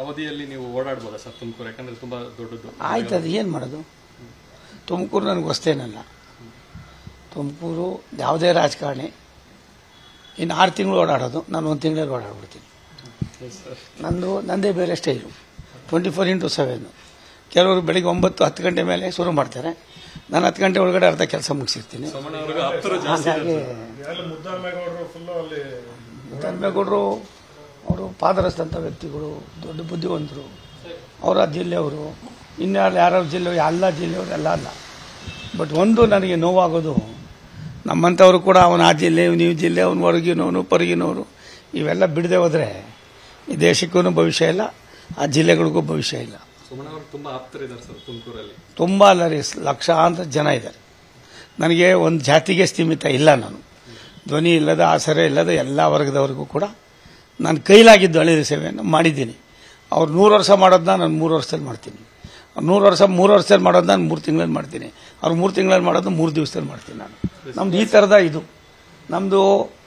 ಅವಧಿಯಲ್ಲಿ ನೀವು ಓಡಾಡ್ಬೋದಾ ಸರ್ ತುಮಕೂರು ಯಾಕಂದ್ರೆ ತುಂಬಾ ದೊಡ್ಡದು ಆಯ್ತು ಅದು ಏನು ಮಾಡೋದು ತುಮಕೂರು ನನಗೆ ಹೊಸ್ತೇನಲ್ಲ ತುಮಕೂರು ಯಾವುದೇ ರಾಜಕಾರಣಿ ಇನ್ನು ಆರು ತಿಂಗಳು ಓಡಾಡೋದು ನಾನು ಒಂದು ತಿಂಗಳಲ್ಲಿ ಓಡಾಡ್ಬಿಡ್ತೀನಿ ಸರ್ ನಂದು ನಂದೇ ಬೇರೆ style twenty four into seven ಕೆಲವರು ಬೆಳಿಗ್ಗೆ ಒಂಬತ್ತು ಹತ್ತು ಗಂಟೆ ಮೇಲೆ ಶುರು ಮಾಡ್ತಾರೆ ನಾನು ಹತ್ತು ಗಂಟೆ ಒಳಗಡೆ ಅರ್ಧ ಕೆಲಸ ಮುಗಿಸಿರ್ತೀನಿ ಸೋಮಣ್ಣ ಅವ್ರಿಗೂ ಆಪ್ತರು ಜಾಸ್ತಿ ಹಾಗಾಗಿ ಎಲ್ಲ ಮುದ್ದಾಮೇಗೌಡರು ಫುಲ್ಲು ಅಲ್ಲಿ ಧರ್ಮೇಗೌಡರು ಅವರು ಪಾದರಸ್ತಂಥ ವ್ಯಕ್ತಿಗಳು ದೊಡ್ಡ ಬುದ್ಧಿವಂತರು ಅವರ ಜಿಲ್ಲೆಯವರು ಇನ್ಯಾರು ಯಾರ್ಯಾವ ಜಿಲ್ಲೆ ಎಲ್ಲ ಜಿಲ್ಲೆಯವರು ಎಲ್ಲ ಅಲ್ಲ ಬಟ್ ಒಂದು ನನಗೆ ನೋವಾಗೋದು ನಮ್ಮಂಥವ್ರು ಕೂಡ ಅವನ ಆ ಜಿಲ್ಲೆ ನೀವು ಜಿಲ್ಲೆ ಅವನು ಹೊರಗಿನವನು ಪರಗಿನವರು ಇವೆಲ್ಲ ಬಿಡದೆ ಹೋದರೆ ಈ ದೇಶಕ್ಕೂ ಭವಿಷ್ಯ ಇಲ್ಲ ಆ ಜಿಲ್ಲೆಗಳಿಗೂ ಭವಿಷ್ಯ ಇಲ್ಲ ಸೋಮಣ್ಣ ಅವರು ತುಂಬಾ ಆಪ್ತರಿದ್ದಾರೆ ಸರ್ ತುಮಕೂರಲ್ಲಿ ತುಂಬ ಅಲ್ಲ ರೀ ಲಕ್ಷಾಂತರ ಜನ ಇದ್ದಾರೆ ನನಗೆ ಒಂದು ಜಾತಿಗೆ ಸೀಮಿತ ಇಲ್ಲ ನಾನು ಧ್ವನಿ ಇಲ್ಲದ ಆಸರೆ ಇಲ್ಲದ ಎಲ್ಲ ವರ್ಗದವರಿಗೂ ಕೂಡ ನಾನು ಕೈಲಾಗಿದ್ದು ಅಳಿದ ಸೇವೆಯನ್ನು ಮಾಡಿದ್ದೀನಿ ಅವ್ರು ನೂರು ವರ್ಷ ಮಾಡೋದನ್ನ ನಾನು ಮೂರು ವರ್ಷದಲ್ಲಿ ಮಾಡ್ತೀನಿ ಅವ್ರು ನೂರು ವರ್ಷ ಮೂರು ವರ್ಷದಲ್ಲಿ ಮಾಡೋದನ್ನ ನಾನು ಮೂರು ತಿಂಗಳಲ್ಲಿ ಮಾಡ್ತೀನಿ ಅವ್ರು ಮೂರು ತಿಂಗಳಲ್ಲಿ ಮಾಡೋದು ಮೂರು ದಿವಸದಲ್ಲಿ ಮಾಡ್ತೀನಿ ನಾನು ನಮ್ದು ಈ ಥರದ ಇದು ನಮ್ಮದು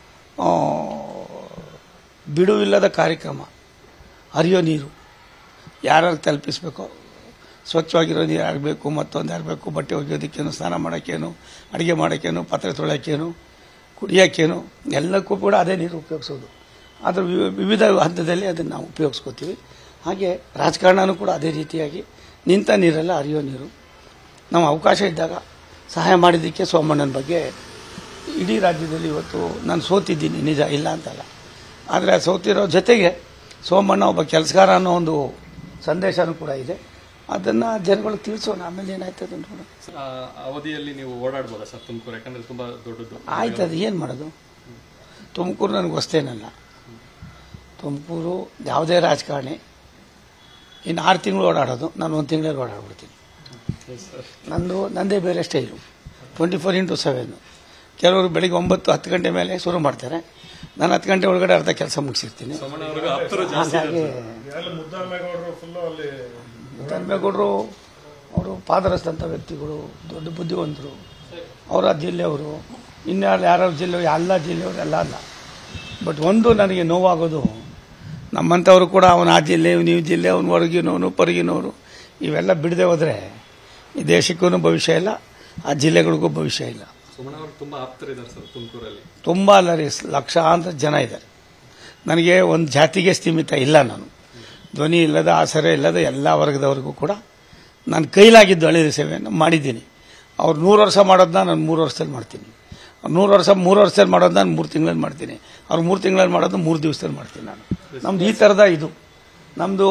ಬಿಡುವಿಲ್ಲದ ಕಾರ್ಯಕ್ರಮ ಹರಿಯೋ ನೀರು ಯಾರ್ಯಾರು ತಲುಪಿಸ್ಬೇಕೋ ಸ್ವಚ್ಛವಾಗಿರೋ ನೀರು ಆಗಬೇಕು ಮತ್ತೊಂದು ಆಗಬೇಕು ಬಟ್ಟೆ ಒಗೆಯೋದಕ್ಕೇನು ಸ್ನಾನ ಮಾಡೋಕ್ಕೇನು ಅಡುಗೆ ಮಾಡೋಕ್ಕೇನು ಪಾತ್ರೆ ತೊಳೆಯೋಕ್ಕೇನು ಕುಡಿಯೋಕ್ಕೇನು ಎಲ್ಲಕ್ಕೂ ಕೂಡ ಅದೇ ನೀರು ಉಪಯೋಗಿಸೋದು ಅದರ ವಿವಿ- ವಿವಿಧ ಹಂತದಲ್ಲಿ ಅದನ್ನು ನಾವು ಉಪಯೋಗಿಸ್ಕೋತೀವಿ ಹಾಗೆ ರಾಜಕಾರಣನೂ ಕೂಡ ಅದೇ ರೀತಿಯಾಗಿ ನಿಂತ ನೀರೆಲ್ಲ ಹರಿಯೋ ನೀರು ನಾವು ಅವಕಾಶ ಇದ್ದಾಗ ಸಹಾಯ ಮಾಡಿದ್ದಕ್ಕೆ ಸೋಮಣ್ಣನ ಬಗ್ಗೆ ಇಡೀ ರಾಜ್ಯದಲ್ಲಿ ಇವತ್ತು ನಾನು ಸೋತಿದ್ದೀನಿ ನಿಜ ಇಲ್ಲ ಅಂತಲ್ಲ ಆದರೆ ಆ ಸೋತಿರೋ ಜೊತೆಗೆ ಸೋಮಣ್ಣ ಒಬ್ಬ ಕೆಲಸಗಾರ ಅನ್ನೋ ಒಂದು ಸಂದೇಶನೂ ಕೂಡ ಇದೆ ಅದನ್ನು ಜನಗಳಿಗೆ ತಿಳಿಸೋಣ ಆಮೇಲೆ ಏನಾಯ್ತದೆ ನೋಡೋಣ ಆ ಅವಧಿಯಲ್ಲಿ ನೀವು ಓಡಾಡ್ಬೋದಾ ಸರ್ ತುಮಕೂರು ಯಾಕಂದ್ರೆ ತುಂಬಾ ದೊಡ್ಡದು ಆಯ್ತು ಅದು ಏನು ಮಾಡೋದು ತುಮಕೂರು ನನಗೆ ಹೊಸ್ತೇನಲ್ಲ ತುಮಕೂರು ಯಾವುದೇ ರಾಜಕಾರಣಿ ಇನ್ನು ಆರು ತಿಂಗಳು ಓಡಾಡೋದು ನಾನು ಒಂದು ತಿಂಗಳಲ್ಲಿ ಓಡಾಡ್ಬಿಡ್ತೀನಿ ಸರ್ ನಂದು ನಂದೇ ಬೇರೆ style twenty four into seven ಕೆಲವರು ಬೆಳಿಗ್ಗೆ ಒಂಬತ್ತು ಹತ್ತು ಗಂಟೆ ಮೇಲೆ ಶುರು ಮಾಡ್ತಾರೆ ನಾನು ಹತ್ತು ಗಂಟೆ ಒಳಗಡೆ ಅರ್ಧ ಕೆಲಸ ಮುಗಿಸಿರ್ತೀನಿ ಸೋಮಣ್ಣ ಅವ್ರಿಗೂ ಆಪ್ತರು ಜಾಸ್ತಿ ಹಾಗಾಗಿ ಎಲ್ಲ ಮುದ್ದಾಮೇಗೌಡರು ಫುಲ್ಲು ಅಲ್ಲಿ ಧರ್ಮೇಗೌಡರು ಅವರು ಪಾದರಸ್ತಂಥ ವ್ಯಕ್ತಿಗಳು ದೊಡ್ಡ ಬುದ್ಧಿವಂತರು ಅವರ ಜಿಲ್ಲೆಯವರು ಇನ್ಯಾರು ಯಾರ್ಯಾವ ಜಿಲ್ಲೆ ಎಲ್ಲ ಜಿಲ್ಲೆಯವರು ಎಲ್ಲ ಅಲ್ಲ ಬಟ್ ಒಂದು ನನಗೆ ನೋವಾಗೋದು ನಮ್ಮಂಥವ್ರು ಕೂಡ ಅವನ ಆ ಜಿಲ್ಲೆ ನೀವು ಜಿಲ್ಲೆ ಅವನು ಹೊರಗಿನವನು ಪರಗಿನವರು ಇವೆಲ್ಲ ಬಿಡದೆ ಹೋದರೆ ಈ ದೇಶಕ್ಕೂ ಭವಿಷ್ಯ ಇಲ್ಲ ಆ ಜಿಲ್ಲೆಗಳಿಗೂ ಭವಿಷ್ಯ ಇಲ್ಲ ಸೋಮಣ್ಣ ಅವರು ತುಂಬಾ ಆಪ್ತರಿದ್ದಾರೆ ಸರ್ ತುಮಕೂರಲ್ಲಿ ತುಂಬ ಅಲ್ಲ ರೀ ಲಕ್ಷಾಂತರ ಜನ ಇದ್ದಾರೆ ನನಗೆ ಒಂದು ಜಾತಿಗೆ ಸೀಮಿತ ಇಲ್ಲ ನಾನು ಧ್ವನಿ ಇಲ್ಲದ ಆಸರೆ ಇಲ್ಲದ ಎಲ್ಲ ವರ್ಗದವರಿಗೂ ಕೂಡ ನಾನು ಕೈಲಾಗಿದ್ದು ಅಳಿದ ಸೇವೆಯನ್ನು ಮಾಡಿದ್ದೀನಿ ಅವ್ರು ನೂರು ವರ್ಷ ಮಾಡೋದನ್ನ ನಾನು ಮೂರು ವರ್ಷದಲ್ಲಿ ಮಾಡ್ತೀನಿ ಅವ್ರು ನೂರು ವರ್ಷ ಮೂರು ವರ್ಷದಲ್ಲಿ ಮಾಡೋದನ್ನ ನಾನು ಮೂರು ತಿಂಗಳಲ್ಲಿ ಮಾಡ್ತೀನಿ ಅವ್ರು ಮೂರು ತಿಂಗಳಲ್ಲಿ ಮಾಡೋದು ಮೂರು ದಿವಸದಲ್ಲಿ ಮಾಡ್ತೀನಿ ನಾನು ನಮ್ದು ಈ ಥರದ ಇದು ನಮ್ಮದು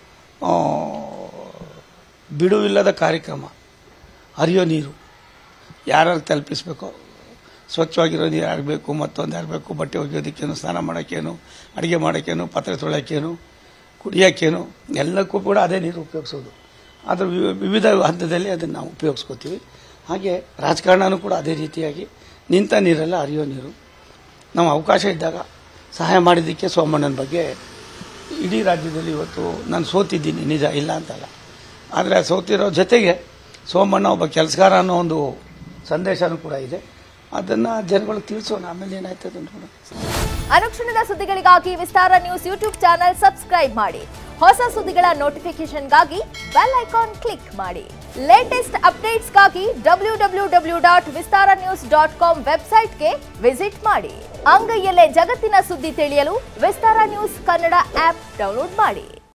ಬಿಡುವಿಲ್ಲದ ಕಾರ್ಯಕ್ರಮ ಹರಿಯೋ ನೀರು ಯಾರ್ಯಾರು ತಲುಪಿಸ್ಬೇಕೋ ಸ್ವಚ್ಛವಾಗಿರೋ ನೀರು ಆಗಬೇಕು ಮತ್ತೊಂದು ಆಗಬೇಕು ಬಟ್ಟೆ ಒಗೆಯೋದಕ್ಕೇನು ಸ್ನಾನ ಮಾಡೋಕ್ಕೇನು ಅಡುಗೆ ಮಾಡೋಕ್ಕೇನು ಪಾತ್ರೆ ತೊಳೆಯೋಕ್ಕೇನು ಕುಡಿಯೋಕ್ಕೇನು ಎಲ್ಲಕ್ಕೂ ಕೂಡ ಅದೇ ನೀರು ಉಪಯೋಗಿಸೋದು ಅದರ ವಿವಿ- ವಿವಿಧ ಹಂತದಲ್ಲಿ ಅದನ್ನು ನಾವು ಉಪಯೋಗಿಸ್ಕೋತೀವಿ ಹಾಗೆ ರಾಜಕಾರಣನೂ ಕೂಡ ಅದೇ ರೀತಿಯಾಗಿ ನಿಂತ ನೀರೆಲ್ಲ ಹರಿಯೋ ನೀರು ನಾವು ಅವಕಾಶ ಇದ್ದಾಗ ಸಹಾಯ ಮಾಡಿದ್ದಕ್ಕೆ ಸೋಮಣ್ಣನ ಬಗ್ಗೆ ಇಡೀ ರಾಜ್ಯದಲ್ಲಿ ಇವತ್ತು ನಾನು ಸೋತಿದ್ದೀನಿ ನಿಜ ಇಲ್ಲ ಅಂತಲ್ಲ ಆದರೆ ಆ ಸೋತಿರೋ ಜೊತೆಗೆ ಸೋಮಣ್ಣ ಒಬ್ಬ ಕೆಲಸಗಾರ ಅನ್ನೋ ಒಂದು ಸಂದೇಶನೂ ಕೂಡ ಇದೆ ಅದನ್ನು ಜನಗಳಿಗೆ ತಿಳಿಸೋಣ ಆಮೇಲೆ ಏನಾಯ್ತದೆ ನೋಡೋಣ ಅನುಕ್ಷಣದ ಸುದ್ದಿಗಳಿಗಾಗಿ Vistara news YouTube channel subscribe ಮಾಡಿ ಹೊಸ ಸುದ್ದಿಗಳ ನೋಟಿಫಿಕೇಶನ್ಗಾಗಿ ಬೆಲ್ ಐಕಾನ್ ಕ್ಲಿಕ್ ಮಾಡಿ ಲೇಟೆಸ್ಟ್ ಅಪ್ಡೇಟ್ಸ್ಗಾಗಿ W W W dot Vistara news dot com ವೆಬ್ಸೈಟ್ಗೆ ವಿಸಿಟ್ ಮಾಡಿ ಅಂಗೈಯಲ್ಲೇ ಜಗತ್ತಿನ ಸುದ್ದಿ ತಿಳಿಯಲು Vistara news Kannada app download ಮಾಡಿ